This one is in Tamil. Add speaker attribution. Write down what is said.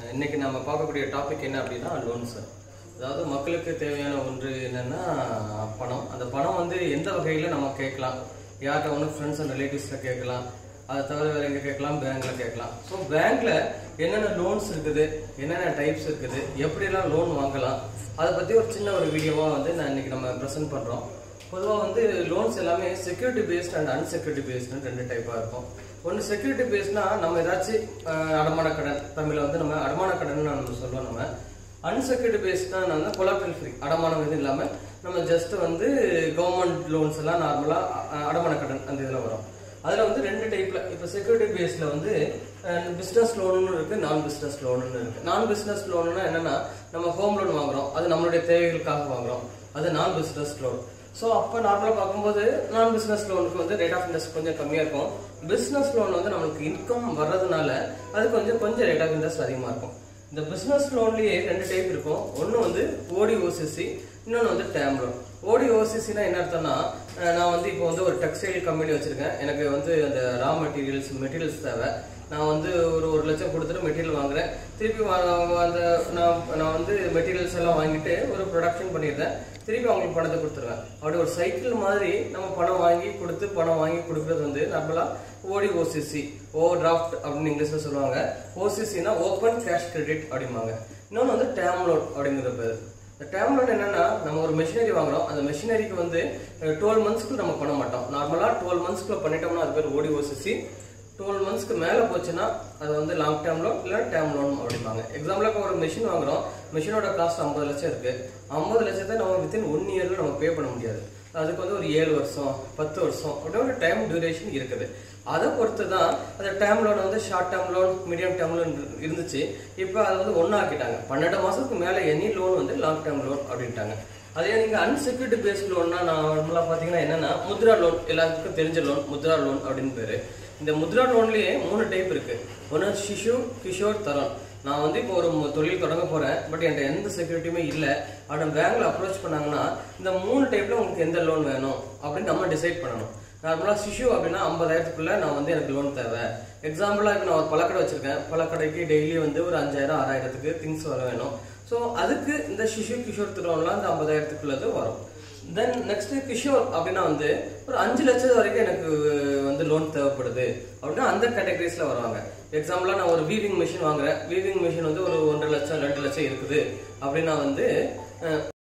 Speaker 1: இன்னைக்கு நம்ம பார்க்கக்கூடிய டாபிக் என்ன அப்படின்னா லோன்ஸ் அதாவது மக்களுக்கு தேவையான ஒன்று என்னன்னா பணம் அந்த பணம் வந்து எந்த வகையில் நம்ம கேட்கலாம் யார்கிட்ட ஒன்று ஃப்ரெண்ட்ஸ் அண்ட் ரிலேட்டிவ்ஸில் கேட்கலாம் அதை தவிர வேற எங்கே கேட்கலாம் பேங்க்ல கேட்கலாம் ஸோ பேங்க்ல என்னென்ன லோன்ஸ் இருக்குது என்னென்ன டைப்ஸ் இருக்குது எப்படியெல்லாம் லோன் வாங்கலாம் அதை பற்றி ஒரு சின்ன ஒரு வீடியோவாக வந்து நான் இன்னைக்கு நம்ம ப்ரெசென்ட் பண்ணுறோம் பொதுவாக வந்து லோன்ஸ் எல்லாமே செக்யூரிட்டி பேஸ்ட் அண்ட் அன்செக்யூரிட்டி பேஸ்ட்னு ரெண்டு டைப்பாக இருக்கும் ஒன்று செக்யூரிட்டி பேஸ்ட்னா நம்ம ஏதாச்சும் அஹ், அடமான கடன் தமிழில் வந்து நம்ம அடமான கடன் நம்ம சொல்லுவோம் நம்ம அன்செக்யூரிட்டி பேஸ்ட்னா வந்து கொலாட்ரல் ஃப்ரீ அடமானம் எதுவும் இல்லாமல் நம்ம ஜஸ்ட் வந்து கவர்மெண்ட் லோன்ஸ் எல்லாம் நார்மலாக அடமான கடன் அந்த இதில் வரும் அதில் வந்து ரெண்டு டைப்பில் இப்போ செக்யூரிட்டி பேஸில் வந்து பிஸ்னஸ் லோனுன்னு இருக்குது நான் பிஸ்னஸ் லோனுன்னு இருக்குது நான் பிஸ்னஸ் லோனுன்னா என்னென்னா நம்ம ஹோம் லோன் வாங்குறோம் அது நம்மளுடைய தேவைகளுக்காக வாங்குறோம் அது நான் பிஸ்னஸ் லோன் ஸோ அப்போ நார்மலாக பார்க்கும்போது நான் பிஸ்னஸ் லோனுக்கு வந்து ரேட் ஆஃப் இன்ட்ரெஸ்ட் கொஞ்சம் கம்மியாக இருக்கும் பிஸ்னஸ் லோன் வந்து நம்மளுக்கு இன்கம் வர்றதுனால அது கொஞ்சம் கொஞ்சம் ரேட் ஆஃப் இன்ட்ரெஸ்ட் அதிகமாக இருக்கும் இந்த பிஸ்னஸ் லோன்லயே ரெண்டு டைப் இருக்கும் ஒன்று வந்து ஓடி ஓசிசி இன்னொன்று வந்து டேம் லோன் ஓடி ஓசிசினா என்ன அர்த்தம்னா அஹ் நான் வந்து இப்போ வந்து ஒரு டெக்ஸ்டைல் கம்பெனி வச்சிருக்கேன் எனக்கு வந்து அந்த ரா மெட்டீரியல்ஸ் மெட்டீரியல்ஸ் தேவை நான் வந்து ஒரு ஒரு லட்சம் கொடுத்துட்டு மெட்டீரியல் வாங்குறேன் திருப்பி வா- அந்த நான் நான் வந்து மெட்டீரியல்ஸ் எல்லாம் வாங்கிட்டு ஒரு ப்ரொடக்ஷன் பண்ணிடுறேன் திருப்பி அவங்களுக்கு பணத்தை கொடுத்துருவேன் அப்படி ஒரு சைக்கிள் மாதிரி நம்ம பணம் வாங்கி கொடுத்து பணம் வாங்கி கொடுக்கறது வந்து நம்மளா ஓடி ஓசிசி ஓவர் டிராஃப்ட் அப்படின்னு இங்கிலீஷ்ல சொல்லுவாங்க ஓசிசினா ஓப்பன் கேஷ் கிரெடிட் அப்படிம்பாங்க இன்னொன்று வந்து டேம் லோன் அப்படிங்கிற பேர் இந்த டேம் லோன் என்னன்னா நம்ம ஒரு மெஷினரி வாங்குறோம் அந்த மெஷினரிக்கு வந்து டுவெல் மந்த்ஸ்க்கு நம்ம பண்ண மாட்டோம் நார்மலாக டுவெல் மந்த்ஸ்க்குள்ள பண்ணிட்டோம்னா அது பேர் ஓடி ஓசிசி டுவெல் மந்த்ஸ்க்கு மேலே போச்சுன்னா அது வந்து லாங் டேர்ம் லோன் இல்லை டேர்ம் லோன் அப்படிம்பாங்க எக்ஸாம்பிளுக்கு ஒரு மிஷின் வாங்குறோம் மிஷினோட காஸ்ட் ஐம்பது லட்சம் இருக்கு ஐம்பது லட்சத்தை நம்ம வித்தின் ஒன் இயர்ல நம்ம பே பண்ண முடியாது அதுக்கு வந்து ஒரு ஏழு வருஷம் பத்து வருஷம் அப்படியே ஒரு டைம் டியூரேஷன் இருக்குது அதை பொறுத்து தான் அந்த டேர்ம் லோன் வந்து short term loan medium term loan இருந்துச்சு இப்போ அதை வந்து ஒன்றாக்கிட்டாங்க பன்னெண்டு மாதத்துக்கு மேலே எனி லோன் வந்து லாங் டேர்ம் லோன் அப்படின்ட்டாங்க அதே நீங்கள் அன்செக்யூரிட்டி பேஸ்ட் லோன்னா நார்மலாக பார்த்தீங்கன்னா என்னன்னா முத்ரா லோன் எல்லாத்துக்கும் தெரிஞ்ச லோன் முத்ரா லோன் அப்படின்னு பேர் இந்த முத்ரா லோன்லயே மூணு டைப் இருக்கு ஒன்று சிஷு கிஷோர் தரம் நான் வந்து இப்போ ஒரு மு- தொழில் தொடங்க போறேன் பட் என்கிட்ட எந்த செக்யூரிட்டியுமே இல்லை ஆனால் பேங்க்ல அப்ரோச் பண்ணாங்கன்னா இந்த மூணு டைப்ல உங்களுக்கு எந்த லோன் வேணும் அப்படின்னு நம்ம டிசைட் பண்ணணும் நார்மலா சிஷு அப்படின்னா ஐம்பதாயிரத்துக்குள்ள நான் வந்து எனக்கு லோன் தேவை எக்ஸாம்பிளா இப்போ நான் ஒரு பழக்கடை வச்சிருக்கேன் பழக்கடைக்கு டெய்லி வந்து ஒரு அஞ்சாயிரம் ஆறாயிரத்துக்கு திங்ஸ் வர வேணும் ஸோ அதுக்கு இந்த சிஷு கிஷோர் லோன்லாம் இந்த ஐம்பதாயிரத்துக்குள்ளது வரும் தென் நெக்ஸ்ட் கிஷோர் அப்படின்னா வந்து ஒரு அஞ்சு லட்சம் வரைக்கும் எனக்கு வந்து லோன் தேவைப்படுது அப்படின்னா அந்த கேட்டகரிஸ்ல வருவாங்க எக்ஸாம்பிளா நான் ஒரு வீவிங் மிஷின் வாங்குறேன் வீவிங் மிஷின் வந்து ஒரு ஒன்றரை லட்சம் ரெண்டு லட்சம் இருக்குது அப்படின்னா வந்து அஹ்,